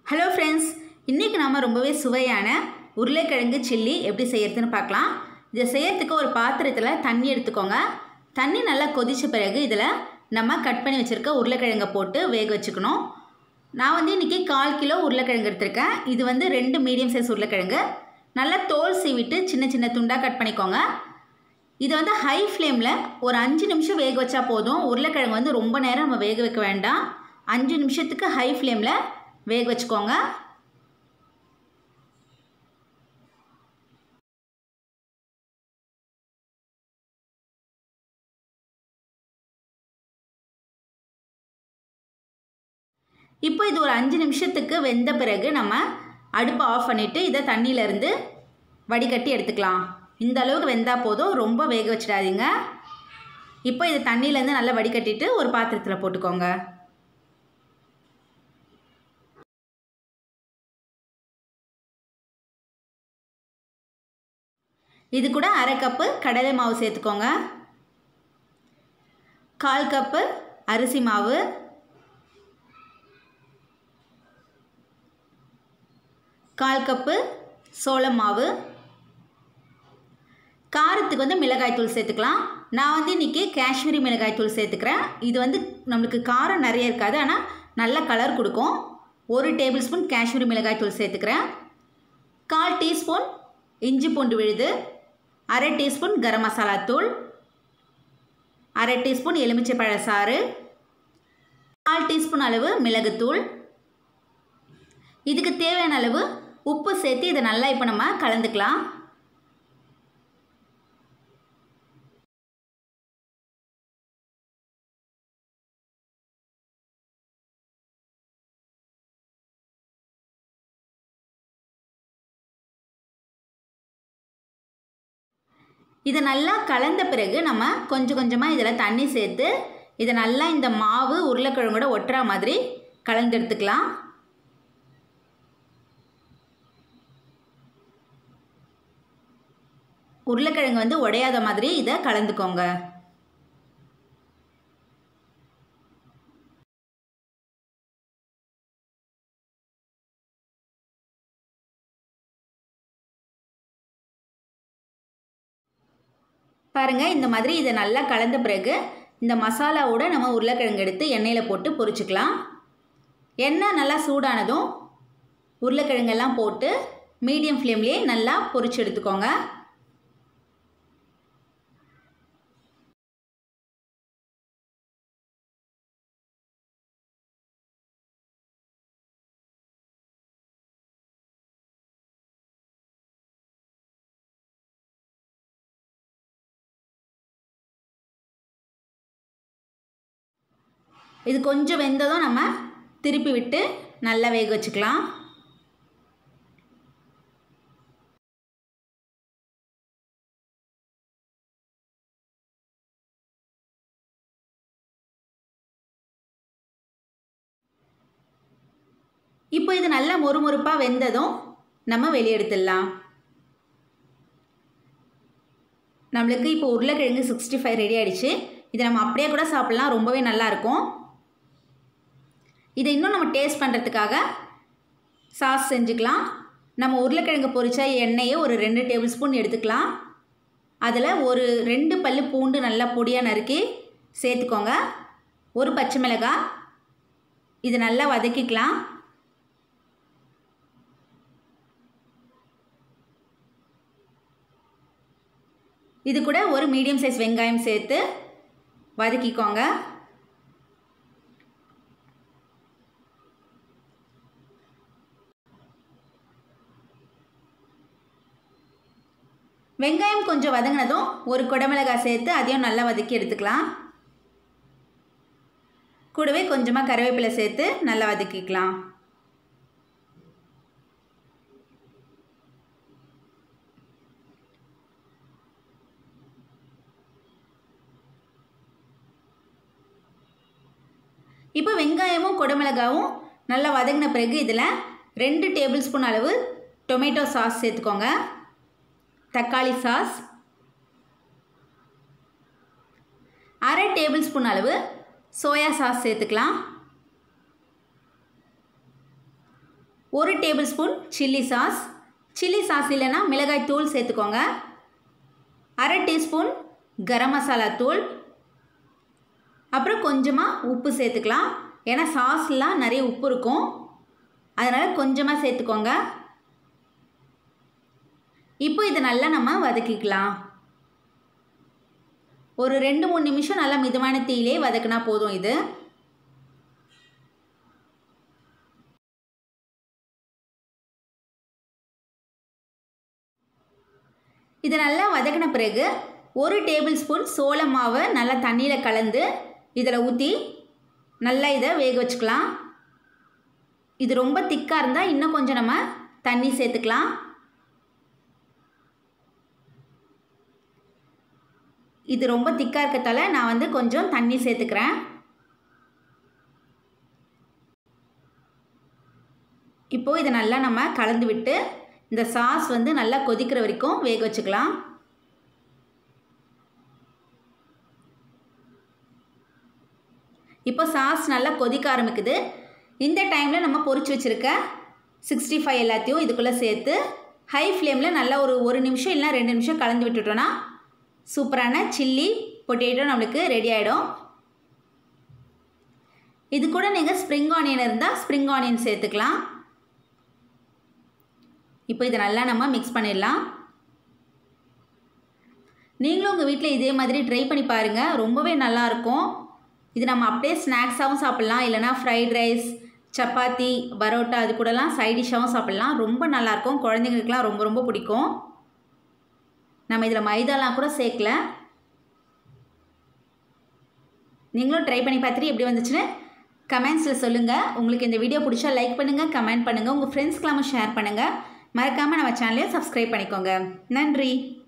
hello friends இன்றைக்கி நாம் ரொம்பவே சுவையான உருளைக்கிழங்கு சில்லி எப்படி செய்யறதுன்னு பார்க்கலாம் இதை செய்யறதுக்கு ஒரு பாத்திரத்தில் தண்ணி எடுத்துக்கோங்க தண்ணி நல்லா கொதித்த பிறகு இதில் நம்ம கட் பண்ணி வச்சுருக்க உருளைக்கிழங்கை போட்டு வேக வச்சுக்கணும் நான் வந்து இன்றைக்கி கால் கிலோ உருளைக்கிழங்கு எடுத்திருக்கேன் இது வந்து ரெண்டு மீடியம் சைஸ் உருளைக்கிழங்கு நல்லா தோல் சீவிட்டு சின்ன சின்ன துண்டாக கட் பண்ணிக்கோங்க இது வந்து ஹை ஃப்ளேமில் ஒரு அஞ்சு நிமிஷம் வேக வச்சா போதும் உருளைக்கிழங்கு வந்து ரொம்ப நேரம் நம்ம வேக வைக்க வேண்டாம் அஞ்சு நிமிஷத்துக்கு ஹை ஃப்ளேமில் வேக வச்சுக்கோங்க இப்போ இது ஒரு அஞ்சு நிமிஷத்துக்கு வெந்த பிறகு நம்ம அடுப்பை ஆஃப் பண்ணிவிட்டு இதை தண்ணியிலேருந்து வடிகட்டி எடுத்துக்கலாம் இந்த அளவுக்கு வெந்தால் போதும் ரொம்ப வேக வச்சிடாதீங்க இப்போ இதை தண்ணியிலேருந்து நல்லா வடிகட்டிட்டு ஒரு பாத்திரத்தில் போட்டுக்கோங்க இது கூட அரை கப்பு கடலை மாவு சேர்த்துக்கோங்க கால் கப்பு அரிசி மாவு கால் கப்பு சோள மாவு காரத்துக்கு வந்து மிளகாய்த்தூள் சேர்த்துக்கலாம் நான் வந்து இன்றைக்கி காஷ்மீரி மிளகாய்த்தூள் சேர்த்துக்கிறேன் இது வந்து நம்மளுக்கு காரம் நிறைய இருக்காது ஆனால் நல்ல கலர் கொடுக்கும் ஒரு டேபிள் ஸ்பூன் காஷ்மீரி மிளகாய்த்தூள் சேர்த்துக்கிறேன் கால் டீஸ்பூன் இஞ்சி பூண்டு விழுது அரை டீஸ்பூன் கரம் மசாலா தூள் அரை டீஸ்பூன் எலுமிச்சை பழ சாறு கால் டீஸ்பூன் அளவு மிளகுத்தூள் இதுக்கு தேவையான அளவு உப்பு சேர்த்து இதை நல்லா இப்போ நம்ம கலந்துக்கலாம் இதை நல்லா கலந்த பிறகு நம்ம கொஞ்சம் கொஞ்சமாக இதில் தண்ணி சேர்த்து இதை நல்லா இந்த மாவு உருளைக்கிழங்கோட ஒட்டுற மாதிரி கலந்து எடுத்துக்கலாம் உருளைக்கிழங்கு வந்து உடையாத மாதிரி இதை கலந்துக்கோங்க பாருங்கள் இந்த மாதிரி இதை நல்லா கலந்த பிறகு இந்த மசாலாவோட நம்ம உருளைக்கிழங்கு எடுத்து எண்ணெயில் போட்டு பொரிச்சுக்கலாம் எண்ணெய் நல்லா சூடானதும் உருளைக்கிழங்கெல்லாம் போட்டு மீடியம் ஃப்ளேம்லேயே நல்லா பொரிச்சு எடுத்துக்கோங்க இது கொஞ்சம் வெந்ததும் நம்ம திருப்பி விட்டு நல்லா வேக வச்சுக்கலாம் இப்போ இது நல்லா மொறுமொறுப்பாக வெந்ததும் நம்ம வெளியே எடுத்துடலாம் நம்மளுக்கு இப்போ உருளைக்கிழங்கு சிக்ஸ்டி ஃபைவ் ரெடி ஆகிடுச்சு இதை நம்ம அப்படியே கூட சாப்பிட்லாம் ரொம்பவே நல்லாயிருக்கும் இதை இன்னும் நம்ம டேஸ்ட் பண்ணுறதுக்காக சாஸ் செஞ்சுக்கலாம் நம்ம உருளைக்கிழங்கு பொரிச்ச எண்ணெயை ஒரு ரெண்டு டேபிள் ஸ்பூன் எடுத்துக்கலாம் அதில் ஒரு ரெண்டு பல் பூண்டு நல்லா பொடியாக நறுக்கி சேர்த்துக்கோங்க ஒரு பச்சை மிளகாய் இது நல்லா வதக்கிக்கலாம் இது கூட ஒரு மீடியம் சைஸ் வெங்காயம் சேர்த்து வதக்கிக்கோங்க வெங்காயம் கொஞ்சம் வதங்கினதும் ஒரு குடமிளகாய் சேர்த்து அதையும் நல்லா வதக்கி எடுத்துக்கலாம் கூடவே கொஞ்சமாக கருவேப்பிலை சேர்த்து நல்லா வதக்கிக்கலாம் இப்போ வெங்காயமும் குடமிளகாவும் நல்லா வதங்கின பிறகு இதில் ரெண்டு டேபிள் ஸ்பூன் அளவு டொமேட்டோ சாஸ் சேர்த்துக்கோங்க தக்காளி சாஸ் அரை டேபிள் ஸ்பூன் அளவு சோயா சாஸ் சேர்த்துக்கலாம் ஒரு tablespoon chilli sauce chilli sauce இல்லைன்னா மிளகாய் தூள் சேர்த்துக்கோங்க அரை டீஸ்பூன் கரம் மசாலா தூள் அப்புறம் கொஞ்சமாக உப்பு சேர்த்துக்கலாம் ஏன்னா சாஸ்லாம் நிறைய உப்பு இருக்கும் அதனால் கொஞ்சமாக சேர்த்துக்கோங்க இப்போ இதை நல்லா நம்ம வதக்கிக்கலாம் ஒரு ரெண்டு மூணு நிமிஷம் நல்லா மிதமான தீயிலே வதக்கினா போதும் இது இது நல்லா வதக்கின பிறகு ஒரு டேபிள் ஸ்பூன் சோள மாவை நல்லா தண்ணியில் கலந்து இதில் ஊற்றி நல்லா இதை வேக வச்சுக்கலாம் இது ரொம்ப திக்காக இருந்தால் இன்னும் கொஞ்சம் நம்ம தண்ணி சேர்த்துக்கலாம் இது ரொம்ப திக்காக இருக்கத்தால நான் வந்து கொஞ்சம் தண்ணி சேர்த்துக்கிறேன் இப்போது இதை நல்லா நம்ம கலந்து விட்டு இந்த சாஸ் வந்து நல்லா கொதிக்கிற வரைக்கும் வேக வச்சுக்கலாம் இப்போ சாஸ் நல்லா கொதிக்க ஆரம்பிக்குது இந்த டைமில் நம்ம பொரிச்சு வச்சுருக்க சிக்ஸ்டி ஃபைவ் எல்லாத்தையும் இதுக்குள்ளே சேர்த்து ஹை ஃப்ளேமில் நல்லா ஒரு ஒரு நிமிஷம் இல்லைனா ரெண்டு நிமிஷம் கலந்து விட்டுட்டோன்னா சூப்பரான சில்லி பொட்டேட்டோ நம்மளுக்கு ரெடி ஆகிடும் இது கூட நீங்கள் ஸ்ப்ரிங் ஆனியன் இருந்தால் ஸ்ப்ரிங் ஆனியன் சேர்த்துக்கலாம் இப்போ இதை நல்லா நம்ம மிக்ஸ் பண்ணிடலாம் நீங்களும் உங்கள் வீட்டில் இதே மாதிரி ட்ரை பண்ணி பாருங்கள் ரொம்பவே நல்லாயிருக்கும் இது நம்ம அப்படியே ஸ்நாக்ஸாகவும் சாப்பிட்லாம் இல்லைனா ஃப்ரைட் ரைஸ் சப்பாத்தி பரோட்டா அது கூடலாம் சைட் டிஷ்ஷாகவும் சாப்பிட்லாம் ரொம்ப நல்லாயிருக்கும் குழந்தைங்களுக்குலாம் ரொம்ப ரொம்ப பிடிக்கும் நம்ம இதில் மைதாலாம் கூட சேர்க்கல நீங்களும் ட்ரை பண்ணி பார்த்துட்டு எப்படி வந்துச்சுன்னு கமெண்ட்ஸில் சொல்லுங்கள் உங்களுக்கு இந்த வீடியோ பிடிச்சா லைக் பண்ணுங்கள் கமெண்ட் பண்ணுங்கள் உங்கள் ஃப்ரெண்ட்ஸ்க்கெல்லாமல் ஷேர் பண்ணுங்கள் மறக்காமல் நம்ம சேனலையும் சப்ஸ்கிரைப் பண்ணிக்கோங்க நன்றி